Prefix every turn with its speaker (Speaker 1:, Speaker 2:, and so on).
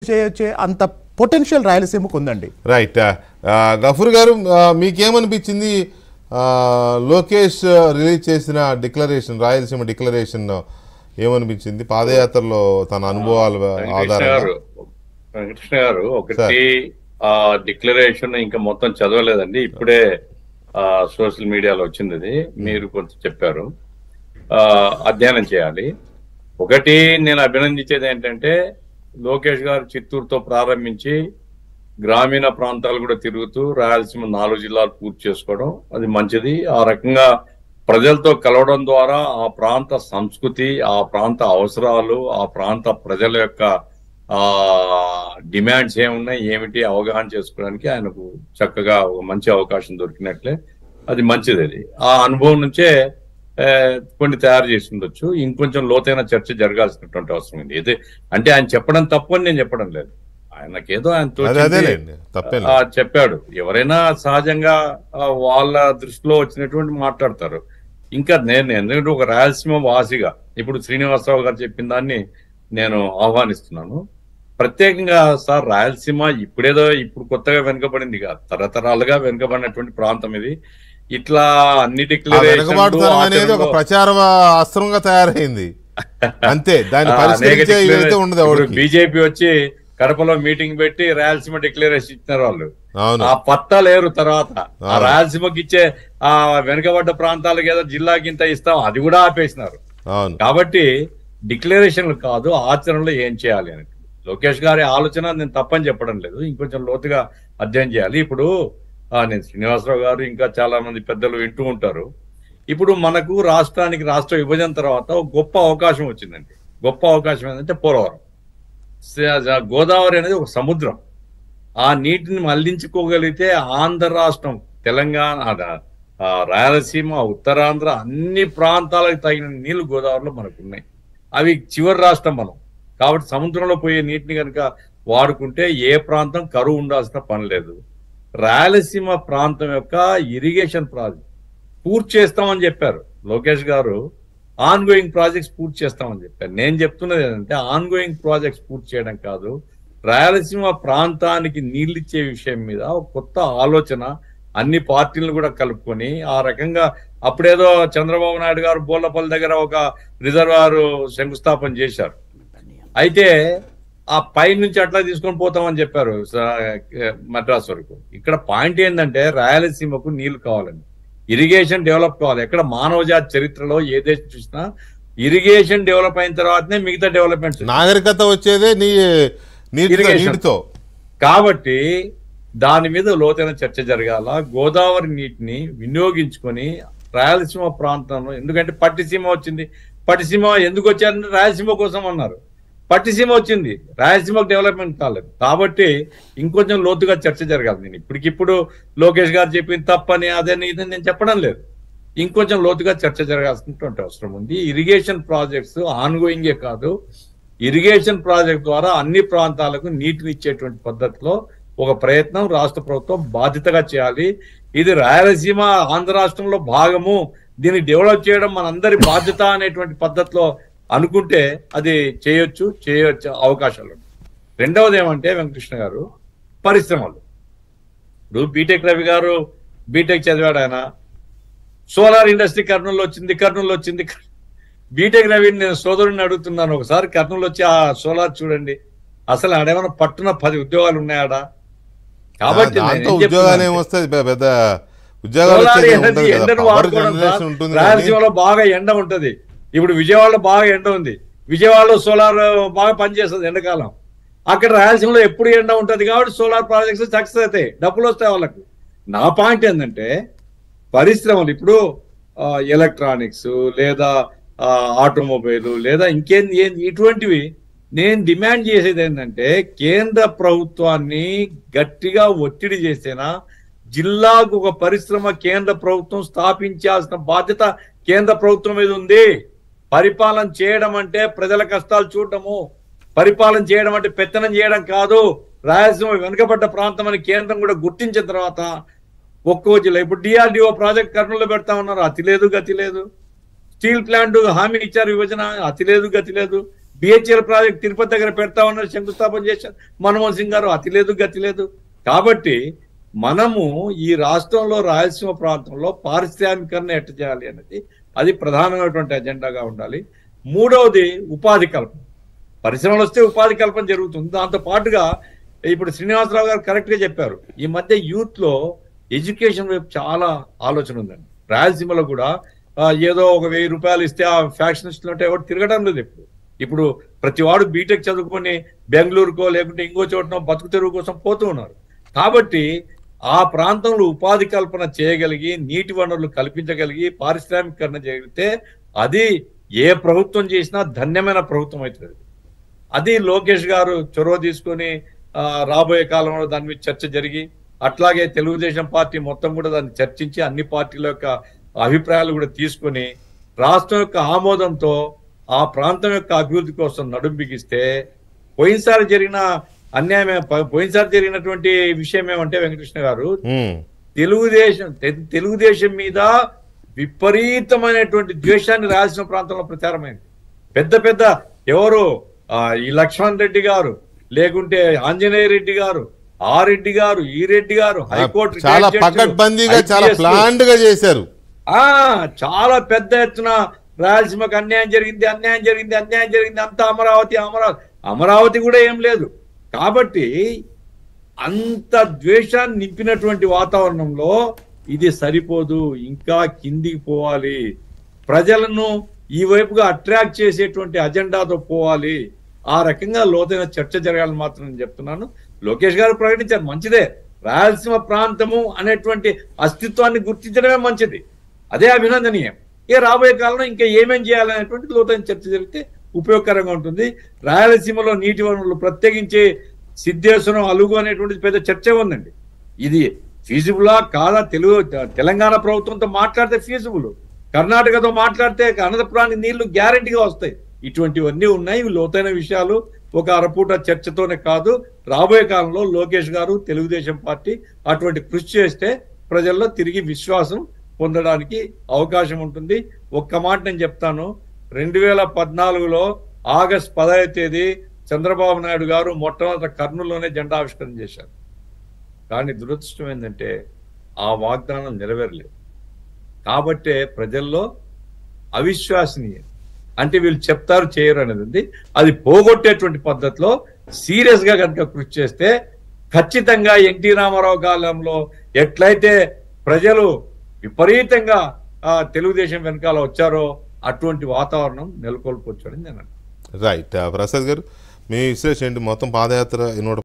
Speaker 1: చేయొచ్చే అంత పొటెన్షియల్ రాయలసీమకు ఉందండి
Speaker 2: రైట్ గఫూర్ గారు ఆ, మీకేమనిపించింది ఆ, లోకేష్ రిలీజ్ చేసిన డిక్లరేషన్ రాయలసీమ డిక్లరేషన్ ఏమనిపించింది పాదయాత్రలో తన అనుభవాల
Speaker 3: వెంకటకృష్ణ
Speaker 2: ఆధారంగా
Speaker 3: గారు వెంకటకృష్ణ గారు ఒకటి ఆ డిక్లరేషన్ ఇంకా మొత్తం చదవలేదండి ఇప్పుడే ఆ సోషల్ మీడియాలో వచ్చింది ఇది మీరు కొంచెం చెప్పారు ఆ అధ్యయనం చేయాలి ఒకటి నేను అభినందించేది ఏంటంటే లోకేష్ గారు చిత్తూరుతో ప్రారంభించి గ్రామీణ ప్రాంతాలు కూడా తిరుగుతూ రాయలసీమ నాలుగు జిల్లాలు పూర్తి చేసుకోవడం అది మంచిది ఆ రకంగా ప్రజలతో కలవడం ద్వారా ఆ ప్రాంత సంస్కృతి ఆ ప్రాంత అవసరాలు ఆ ప్రాంత ప్రజల యొక్క ఆ డిమాండ్స్ ఏమున్నాయి ఏమిటి అవగాహన చేసుకోవడానికి ఆయనకు చక్కగా ఒక మంచి అవకాశం దొరికినట్లే అది మంచిది అది ఆ అనుభవం నుంచే ఆ, కొన్ని తయారు చేసి ఉండొచ్చు ఇంకొంచెం లోతైన చర్చ జరగాల్సినటువంటి అవసరం ఉంది ఇది అంటే ఆయన చెప్పడం తప్పు అని నేను చెప్పడం లేదు ఆయనకేదో ఆయన
Speaker 2: అదే
Speaker 3: తోచింది,
Speaker 2: అదేలేండి తప్పేం
Speaker 3: ఆ,
Speaker 2: లేదు.
Speaker 3: చెప్పాడు ఎవరైనా సహజంగా ఆ, వాళ్ళ దృష్టిలో వచ్చినటువంటి మాట్లాడతారు ఇంకా నేను ఎందుకంటే ఒక రాయలసీమ వాసిగా ఇప్పుడు శ్రీనివాసరావు గారు చెప్పిన దాన్ని నేను ఆహ్వానిస్తున్నాను ప్రత్యేకంగా సార్ రాయలసీమ ఇప్పుడేదో ఇప్పుడు కొత్తగా వెనుకబడింది కాదు తరతరాలుగా వెనుకబడినటువంటి ప్రాంతం ఇది ఇట్లా అన్ని
Speaker 2: ఆ వెనుకబాటుతనం
Speaker 3: డిక్లరేషన్లు
Speaker 2: అనేది ఒక
Speaker 3: ఆచరణలో-
Speaker 2: ప్రచార అస్త్రంగా తయారైంది అంతే దాన్ని
Speaker 3: ఆ,
Speaker 2: పరిష్కరించే
Speaker 3: అనేక
Speaker 2: ఇదైతే ఉండదు
Speaker 3: ఇప్పుడు
Speaker 2: ఎవరికి
Speaker 3: బీజేపీ వచ్చి కడపలో మీటింగ్ పెట్టి రాయలసీమ డిక్లరేషన్ ఇచ్చినారు వాళ్ళు
Speaker 2: అవును
Speaker 3: ఆ పత్తా లేరు తర్వాత ఆ
Speaker 2: అవును.
Speaker 3: రాయలసీమకి ఇచ్చే ఆ వెనుకబడ్డ ప్రాంతాలకు ఏదో జిల్లాకి ఇంత ఇస్తాం అది కూడా ఆపేసినారు
Speaker 2: అవును
Speaker 3: కాబట్టి డిక్లరేషన్లు కాదు ఆచరణలో ఏం చేయాలి అని లోకేష్ గారి ఆలోచన నేను తప్పని చెప్పడం లేదు ఇంకొంచెం లోతుగా అధ్యయనం చేయాలి ఇప్పుడు ఆ, నేను శ్రీనివాసరావు గారు ఇంకా చాలా మంది పెద్దలు వింటూ ఉంటారు ఇప్పుడు మనకు రాష్ట్రానికి రాష్ట్ర విభజన తర్వాత ఒక గొప్ప అవకాశం వచ్చిందండి గొప్ప అవకాశం ఏంటంటే పోలవరం స- గోదావరి అనేది ఒక సముద్రం ఆ నీటిని మళ్లించుకోగలిగితే ఆంధ్ర రాష్ట్రం తెలంగాణ అద- ఆ రాయలసీమ ఉత్తరాంధ్ర అన్ని ప్రాంతాలకు తగిన నీళ్లు గోదావరిలో మనకు ఉన్నాయి అవి చివరి రాష్ట్రం మనం కాబట్టి సముద్రంలో పోయే నీటిని కనుక వాడుకుంటే ఏ ప్రాంతం కరువు ఉండాల్సిన పని లేదు రాయలసీమ ప్రాంతం యొక్క ఇరిగేషన్ ప్రాజెక్ట్ పూర్తి చేస్తామని చెప్పారు లోకేష్ గారు ఆన్ గోయింగ్ ప్రాజెక్ట్స్ పూర్తి చేస్తామని చెప్పారు నేను చెప్తున్నది ఏంటంటే ఆన్ గోయింగ్ ప్రాజెక్ట్స్ పూర్తి చేయడం కాదు రాయలసీమ ప్రాంతానికి నీళ్ళు ఇచ్చే విషయం మీద ఒక కొత్త ఆలోచన అన్ని పార్టీలను కూడా కలుపుకొని ఆ రకంగా అప్పుడేదో చంద్రబాబు నాయుడు గారు బోర్లపల్లి దగ్గర ఒక రిజర్వాయర్ శంకుస్థాపన చేశారు అయితే ఆ పై నుంచి అట్లా తీసుకొని పోతామని చెప్పారు స- మద్రాస్ వరకు ఇక్కడ పాయింట్ ఏంటంటే రాయలసీమకు నీళ్లు కావాలని ఇరిగేషన్ డెవలప్ కావాలి ఎక్కడ మానవ జాతి చరిత్రలో ఏ దేశం చూసినా ఇరిగేషన్ డెవలప్ అయిన తర్వాతనే మిగతా డెవలప్మెంట్స్
Speaker 2: నాగరికత వచ్చేదే నీ నీటితో
Speaker 3: Irrigation.
Speaker 2: నీటితో
Speaker 3: కాబట్టి దాని మీద లోతైన చర్చ జరగాల గోదావరి నీటిని వినియోగించుకొని రాయలసీమ ప్రాంతంలో ఎందుకంటే పట్టిసీమ వచ్చింది పట్టిసీమ ఎందుకు వచ్చారంటే రాయలసీమ కోసం అన్నారు పట్టిసీమ వచ్చింది రాయలసీమకు డెవలప్మెంట్ కాలేదు కాబట్టి ఇంకొంచెం లోతుగా చర్చ జరగాలి నేను ఇప్పటికిప్పుడు లోకేష్ గారు చెప్పింది తప్పని అదని ఇదని నేను చెప్పడం లేదు ఇంకొంచెం లోతుగా చర్చ జరగాల్సినటువంటి అవసరం ఉంది ఇరిగేషన్ ప్రాజెక్ట్స్ ఆన్గోయింగే కాదు ఇరిగేషన్ ప్రాజెక్ట్ ద్వారా అన్ని ప్రాంతాలకు నీటిని ఇచ్చేటువంటి పద్ధతిలో ఒక ప్రయత్నం రాష్ట్ర ప్రభుత్వం బాధ్యతగా చేయాలి ఇది రాయలసీమ ఆంధ్ర రాష్ట్రంలో భాగము దీన్ని డెవలప్ చేయడం మనందరి బాధ్యత అనేటువంటి పద్ధతిలో అనుకుంటే అది చేయొచ్చు చేయొచ్చు అవకాశాలు ఉన్నాయి. రెండవది ఏమంటే వెంకటకృష్ణ గారు పరిశ్రమలు ఇప్పుడు బీటెక్ రవి గారు బీటెక్ చదివాడు ఆయన సోలార్ ఇండస్ట్రీ కర్నూలు వచ్చింది కర్నూలు వచ్చింది బీటెక్ రవి నేను సోదరుని అడుగుతున్నాను ఒకసారి కర్నూలు వచ్చి ఆ సోలార్ చూడండి అసలు ఆడేమైనా పట్టున పది ఉద్యోగాలు ఉన్నాయాడా కాబట్టి నేను
Speaker 2: దాంతో
Speaker 3: ఏం
Speaker 2: ఉద్యోగాలు
Speaker 3: చెప్తున్నానంటే,
Speaker 2: ఏమొస్తాయి పె- పెద్ద ఉద్యోగాలు
Speaker 3: సోలార్
Speaker 2: వచ్చేది
Speaker 3: ఎనర్జీ
Speaker 2: ఉండదు కదా
Speaker 3: ఎండను
Speaker 2: పవర్
Speaker 3: వాడుకోవడం
Speaker 2: జనరేషన్
Speaker 3: సార్.
Speaker 2: ఉంటుంది కానీ
Speaker 3: రాయలసీమలో బాగా ఎండ ఉంటది ఇప్పుడు విజయవాడలో బాగా ఎండ ఉంది విజయవాడలో సోలార్ బాగా పనిచేస్తుంది ఎండాకాలం అక్కడ రాయలసీమలో ఎప్పుడు ఎండ ఉంటది కాబట్టి సోలార్ ప్రాజెక్ట్స్ సక్సెస్ అవుతాయి డబ్బులు వస్తాయి వాళ్ళకు నా పాయింట్ ఏంటంటే పరిశ్రమలు ఇప్పుడు ఎలక్ట్రానిక్స్ లేదా ఆటోమొబైల్ లేదా ఇంకేం ఏం ఇటువంటివి నేను డిమాండ్ చేసేది ఏంటంటే కేంద్ర ప్రభుత్వాన్ని గట్టిగా ఒత్తిడి చేసేనా జిల్లాకు ఒక పరిశ్రమ కేంద్ర ప్రభుత్వం స్థాపించాల్సిన బాధ్యత కేంద్ర ప్రభుత్వం మీద ఉంది పరిపాలన చేయడం అంటే ప్రజల కష్టాలు చూడటము పరిపాలన చేయడం అంటే పెత్తనం చేయడం కాదు రాయలసీమ వెనుకబడ్డ ప్రాంతం అని కేంద్రం కూడా గుర్తించిన తర్వాత ఒక్కో జిల్లా ఇప్పుడు డిఆర్డిఓ ప్రాజెక్ట్ కర్నూలులో పెడతా ఉన్నారు అతి లేదు గతి లేదు స్టీల్ ప్లాంట్ హామీ ఇచ్చారు విభజన అతి లేదు గతి లేదు బిహెచ్ఎల్ ప్రాజెక్ట్ తిరుపతి దగ్గర పెడతా ఉన్నారు శంకుస్థాపన చేశారు మన్మోహన్ సింగ్ గారు అతి లేదు గతి లేదు కాబట్టి మనము ఈ రాష్ట్రంలో రాయలసీమ ప్రాంతంలో పారిశ్రామికరణ ఎట్ట చేయాలి అనేది అది ప్రధానమైనటువంటి ఎజెండాగా ఉండాలి మూడవది ఉపాధి కల్పన పరిశ్రమలు వస్తే ఉపాధి కల్పన జరుగుతుంది దాంతో పాటుగా ఇప్పుడు శ్రీనివాసరావు గారు కరెక్ట్ గా చెప్పారు ఈ మధ్య యూత్ లో ఎడ్యుకేషన్ వైపు చాలా ఆలోచన ఉందండి రాయలసీమలో కూడా ఆ, ఏదో ఒక వెయ్యి రూపాయలు ఇస్తే ఆ ఫ్యాక్షనిస్ట్ ఉంటే ఎవరు తిరగడం లేదు ఇప్పుడు ఇప్పుడు ప్రతి వాడు బీటెక్ చదువుకొని బెంగళూరుకో లేకుంటే ఇంకో చోటనో బతుకు తెరువు కోసం పోతూ ఉన్నారు కాబట్టి ఆ ప్రాంతంలో ఉపాధి కల్పన చేయగలిగి నీటి వనరులు కల్పించగలిగి పారిశ్రామికరణ జరిగితే అది ఏ ప్రభుత్వం చేసినా ధన్యమైన ప్రభుత్వం అవుతుంది అది లోకేష్ గారు చొరవ తీసుకొని ఆ, రాబోయే కాలంలో దాని మీద చర్చ జరిగి అట్లాగే తెలుగుదేశం పార్టీ మొత్తం కూడా దాన్ని చర్చించి అన్ని పార్టీల యొక్క అభిప్రాయాలు కూడా తీసుకొని రాష్ట్రం యొక్క ఆమోదంతో ఆ ప్రాంతం యొక్క అభివృద్ధి కోసం నడుం బిగిస్తే పోయినసారి జరిగిన అన్యాయం ఏ- పోయినసారి జరిగినటువంటి విషయం ఏమంటే వెంకటకృష్ణ గారు
Speaker 2: ఉమ్,
Speaker 3: తెలుగుదేశం తె- తెలుగుదేశం మీద విపరీతమైనటువంటి ద్వేషాన్ని రాయలసీమ ప్రాంతంలో ప్రచారమైంది పెద్ద పెద్ద ఎవరు ఆ, ఈ లక్ష్మణ్ రెడ్డి గారు లేకుంటే ఆంజనేయ రెడ్డి గారు ఆ రెడ్డి గారు ఈ రెడ్డి గారు హైకోర్టు
Speaker 2: చాలా
Speaker 3: రిటైర్డ్ జడ్జిలు,
Speaker 2: పకడ్బందీగా చాలా
Speaker 3: IPS లు.
Speaker 2: ప్లాన్డ్ గా చేశారు
Speaker 3: ఆ చాలా పెద్ద ఎత్తున రాయలసీమకు అన్యాయం జరిగింది అన్యాయం జరిగింది అన్యాయం జరిగింది అంతా అమరావతి అమరావతి అమరావతి కూడా ఏం లేదు కాబట్టి అంత ద్వేషాన్ని నింపినటువంటి వాతావరణంలో ఇది సరిపోదు ఇంకా కిందికి పోవాలి ప్రజలను ఈ వైపుగా అట్రాక్ట్ చేసేటువంటి అజెండాతో పోవాలి ఆ రకంగా లోతైన చర్చ జరగాలని మాత్రం నేను చెప్తున్నాను లోకేష్ గారు ప్రకటించారు మంచిదే రాయలసీమ ప్రాంతము అనేటువంటి అస్తిత్వాన్ని గుర్తించడమే మంచిది అదే అభినందనీయం ఇక రాబోయే కాలంలో ఇంకా ఏమేం చేయాలనేటువంటి లోతైన చర్చ జరిగితే ఉపయోగకరంగా ఉంటుంది రాయలసీమలో నీటి వనరులు ప్రత్యేకించి సిద్ధేశ్వరం అలుగు అనేటువంటిది పెద్ద చర్చ ఉందండి ఇది ఫీజిబులా కాదా తెలుగు తెలంగాణ ప్రభుత్వంతో మాట్లాడితే ఫీజిబుల్ కర్ణాటకతో మాట్లాడితే అనంతపురానికి నీళ్లు గ్యారంటీగా వస్తాయి ఇటువంటివన్నీ ఉన్నాయి ఇవి లోతైన విషయాలు ఒక అరపూట చర్చతోనే కాదు రాబోయే కాలంలో లోకేష్ గారు తెలుగుదేశం పార్టీ అటువంటి కృషి చేస్తే ప్రజల్లో తిరిగి విశ్వాసం పొందడానికి అవకాశం ఉంటుంది ఒక్క మాట నేను చెప్తాను రెండు వేల పద్నాలుగులో ఆగస్ట్ పదవ తేదీ చంద్రబాబు నాయుడు గారు మొట్టమొదటి కర్నూలులోనే జెండా ఆవిష్కరణ చేశారు కానీ దురదృష్టం ఏంటంటే ఆ వాగ్దానం నెరవేరలేదు కాబట్టే ప్రజల్లో అవిశ్వాసనీయం అంటే వీళ్ళు చెప్తారు చేయరు అనేది ఉంది అది పోగొట్టేటువంటి పద్ధతిలో సీరియస్ గా కనుక కృషి చేస్తే ఖచ్చితంగా ఎన్టీ రామారావు కాలంలో ఎట్లయితే ప్రజలు విపరీతంగా ఆ, తెలుగుదేశం వెనకాల వచ్చారో అటువంటి వాతావరణం నెలకొల్పొచ్చని నేను అంటున్నాను.
Speaker 2: రైట్ ప్రసాద్ గారు మీ విశ్లేషణ ఏంటి మొత్తం పాదయాత్ర నూట